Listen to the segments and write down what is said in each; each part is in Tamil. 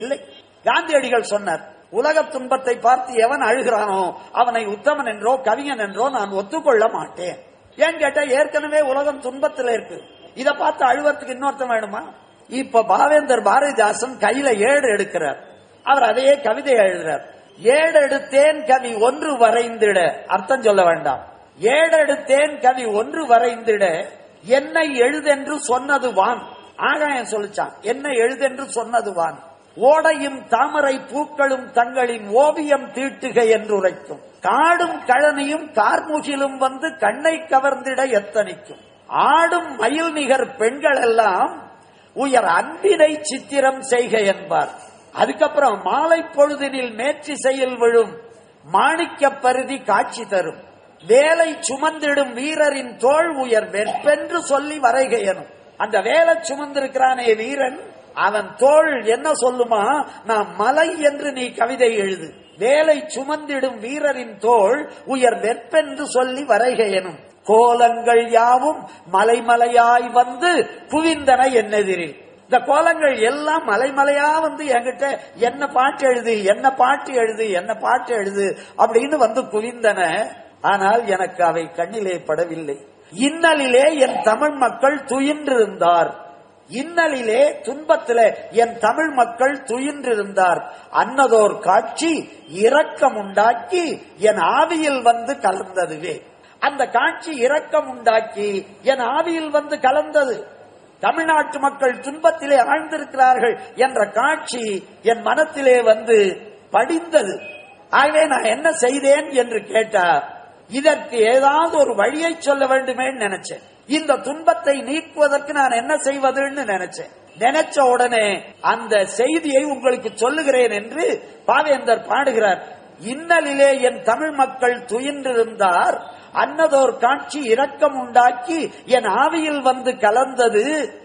இல்லை காந்தியடிகள் சொன்னார் உலக துன்பத்தை பார்த்து எவன் அழுகிறானோ அவனை உத்தமன் என்றோ கவிஞன் என்றோ நான் ஒத்துக்கொள்ள மாட்டேன் ஏன் கேட்டா ஏற்கனவே உலகம் துன்பத்துல இருக்கு இத பார்த்து அழுவறதுக்கு இன்னொருத்தன் வேணுமா இப்ப பாவேந்தர் பாரதிதாசன் கையில ஏடு எடுக்கிறார் அவர் அதையே கவிதை எழுதுறார் ஏடெடுத்தேன் கவி ஒன்று வரைந்திட அர்த்தம் சொல்ல வேண்டாம் ஏடெடுத்தேன் கவி ஒன்று வரைந்திட என்னை எழுதென்று சொன்னது வான் ஆகாயம் சொல்லிச்சான் என்ன எழுதென்று சொன்னது வான் ஓடையும் தாமரை பூக்களும் தங்களின் ஓவியம் தீட்டுக என்று உரைக்கும் காடும் கழனியும் கார்முகிலும் வந்து கண்ணை கவர்ந்திட எத்தனிக்கும் ஆடும் மயில் நிகர் பெண்கள் எல்லாம் உயர் அன்பினை சித்திரம் செய்க என்பார் அதுக்கப்புறம் மாலை பொழுதினில் மேற்றிசையில் விழும் மாணிக்க பருதி காட்சி தரும் வேலை சுமந்திடும் வீரரின் தோல் உயர் வெற்பென்று சொல்லி வரைக எனும் அந்த வேலை சுமந்திருக்கிறானே வீரன் அவன் தோள் என்ன சொல்லுமா நான் மலை என்று நீ கவிதை எழுது வேலை சுமந்திடும் வீரரின் தோள் உயர் வெற்பென்று சொல்லி வரைக எனும் கோலங்கள் யாவும் மலைமலையாய் வந்து குவிந்தன என்னெதிரில் இந்த கோலங்கள் எல்லாம் மலைமலையா வந்து என்கிட்ட என்ன பாட்டு எழுது என்ன பாட்டு எழுது என்ன பாட்டு எழுது அப்படின்னு வந்து குவிந்தன ஆனால் எனக்கு அவை கண்ணிலே படவில்லை இன்னலிலே என் தமிழ் மக்கள் துயின்றிருந்தார் இன்னலிலே துன்பத்திலே என் தமிழ் மக்கள் துயின்றிருந்தார் அன்னதோர் காட்சி இரக்கம் உண்டாக்கி என் ஆவியில் வந்து கலந்ததுவே அந்த காட்சி இரக்கம் உண்டாக்கி என் ஆவியில் வந்து கலந்தது தமிழ்நாட்டு மக்கள் துன்பத்திலே ஆழ்ந்திருக்கிறார்கள் என்ற காட்சி என் மனத்திலே வந்து படிந்தது ஆகவே நான் என்ன செய்தேன் என்று கேட்டார் இதற்கு ஏதாவது ஒரு வழியை சொல்ல வேண்டுமே நினைச்சேன் இந்த துன்பத்தை நீக்குவதற்கு நான் என்ன செய்வதுன்னு நினைச்சேன் நினைச்ச உடனே அந்த செய்தியை உங்களுக்கு சொல்லுகிறேன் என்று பாவேந்தர் பாடுகிறார் இன்னலிலே என் தமிழ் மக்கள் துயின்றிருந்தார் அன்னதோர் காட்சி இரக்கம் உண்டாக்கி என் ஆவியில் வந்து கலந்தது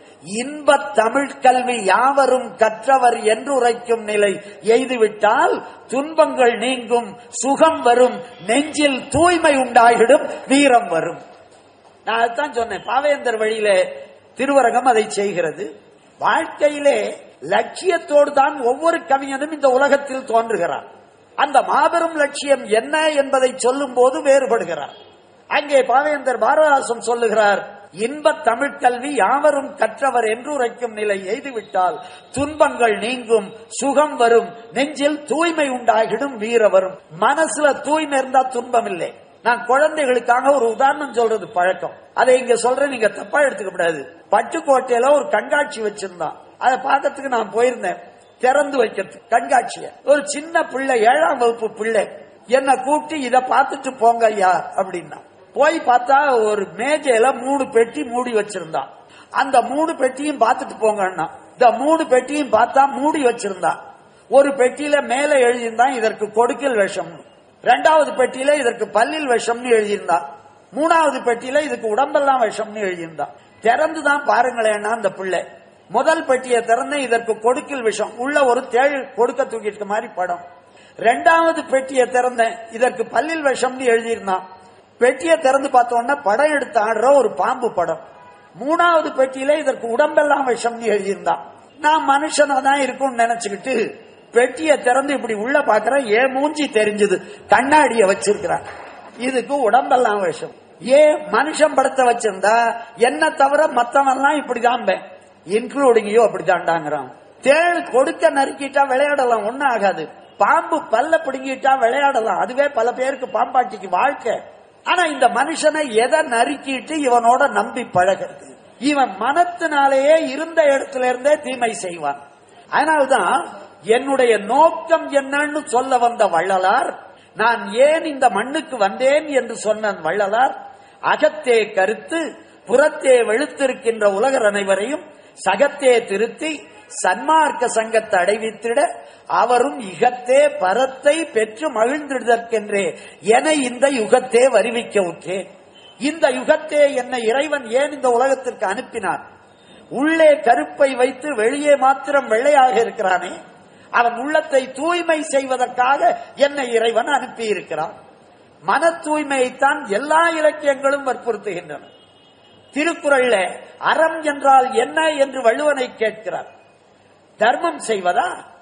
இன்பத் தமிழ் கல்வி யாவரும் கற்றவர் என்று உரைக்கும் நிலை எய்துவிட்டால் துன்பங்கள் நீங்கும் சுகம் வரும் நெஞ்சில் தூய்மை உண்டாகிடும் வீரம் வரும் நான் அதுதான் சொன்னேன் பாவேந்தர் வழியில திருவரங்கம் அதை செய்கிறது வாழ்க்கையிலே லட்சியத்தோடு தான் ஒவ்வொரு கவிஞனும் இந்த உலகத்தில் தோன்றுகிறார் அந்த மாபெரும் லட்சியம் என்ன என்பதை சொல்லும் போது வேறுபடுகிறார் அங்கே பாவேந்தர் பாரதாசன் சொல்லுகிறார் இன்ப தமிழ் கல்வி யாவரும் கற்றவர் என்று உரைக்கும் நிலை எய்துவிட்டால் துன்பங்கள் நீங்கும் சுகம் வரும் நெஞ்சில் தூய்மை உண்டாகிடும் வீர வரும் மனசுல தூய்மை இருந்தா துன்பம் இல்லை நான் குழந்தைகளுக்காக ஒரு உதாரணம் சொல்றது பழக்கம் அதை இங்க சொல்றேன் நீங்க தப்பா எடுத்துக்க கூடாது பட்டுக்கோட்டையில ஒரு கண்காட்சி வச்சிருந்தான் அதை பார்க்கறதுக்கு நான் போயிருந்தேன் திறந்து வைக்கிறதுக்கு கண்காட்சிய ஒரு சின்ன பிள்ளை ஏழாம் வகுப்பு பிள்ளை என்ன கூப்பிட்டு இத பார்த்துட்டு போங்க ஐயா அப்படின்னா போய் பார்த்தா ஒரு மேஜையில மூணு பெட்டி மூடி வச்சிருந்தான் அந்த மூணு பெட்டியும் பார்த்துட்டு போங்கன்னா இந்த மூணு பெட்டியும் பார்த்தா மூடி வச்சிருந்தான் ஒரு பெட்டியில மேல எழுதியிருந்தான் இதற்கு கொடுக்கல் விஷம் ரெண்டாவது பெட்டியில இதற்கு பல்லில் விஷம்னு எழுதியிருந்தான் மூணாவது பெட்டியில இதுக்கு உடம்பெல்லாம் விஷம்னு எழுதியிருந்தான் திறந்துதான் பாருங்களேன்னா அந்த பிள்ளை முதல் பெட்டியை திறந்த இதற்கு கொடுக்கல் விஷம் உள்ள ஒரு தேள் கொடுக்க தூக்கிட்டு மாதிரி படம் ரெண்டாவது பெட்டியை திறந்த இதற்கு பல்லில் விஷம்னு எழுதியிருந்தான் பெட்டியை திறந்து பார்த்தோன்னா படம் எடுத்து ஆடுற ஒரு பாம்பு படம் மூணாவது பெட்டியில இதற்கு உடம்பெல்லாம் விஷம்னு எழுதியிருந்தான் நான் மனுஷனா தான் இருக்கும்னு நினைச்சுக்கிட்டு பெட்டியை திறந்து இப்படி உள்ள பாக்குறேன் ஏன் மூஞ்சி தெரிஞ்சது கண்ணாடிய வச்சிருக்கிறான் இதுக்கு உடம்பெல்லாம் விஷம் ஏன் மனுஷன் படத்தை வச்சிருந்தா என்ன தவிர மத்தவன்லாம் இப்படிதான் இன்க்ளூடிங் யூ அப்படித்தான்டாங்கிறான் தேள் கொடுக்க நறுக்கிட்டா விளையாடலாம் ஒண்ணும் ஆகாது பாம்பு பல்ல பிடுங்கிட்டா விளையாடலாம் அதுவே பல பேருக்கு பாம்பாட்டிக்கு வாழ்க்கை ஆனா இந்த மனுஷனை எதை நறுக்கிட்டு இவனோட நம்பி பழகிறது இவன் மனத்தினாலேயே இருந்த இடத்துல இருந்தே தீமை செய்வான் அதனால்தான் என்னுடைய நோக்கம் என்னன்னு சொல்ல வந்த வள்ளலார் நான் ஏன் இந்த மண்ணுக்கு வந்தேன் என்று சொன்ன வள்ளலார் அகத்தே கருத்து புறத்தே வெளுத்திருக்கின்ற உலகர் அனைவரையும் சகத்தே திருத்தி சன்மார்க்க சங்கத்தை அடைவித்திட அவரும் இகத்தே பரத்தை பெற்று மகிழ்ந்திடுதற்கென்றே என இந்த யுகத்தே வருவிக்க உற்றேன் இந்த யுகத்தே என்னை இறைவன் ஏன் இந்த உலகத்திற்கு அனுப்பினார் உள்ளே கருப்பை வைத்து வெளியே மாத்திரம் வெள்ளையாக இருக்கிறானே அவன் உள்ளத்தை தூய்மை செய்வதற்காக என்னை இறைவன் அனுப்பி இருக்கிறான் மன தூய்மையைத்தான் எல்லா இலக்கியங்களும் வற்புறுத்துகின்றன திருக்குறள்ல அறம் என்றால் என்ன என்று வள்ளுவனை கேட்கிறார் தர்மம் செய்வதா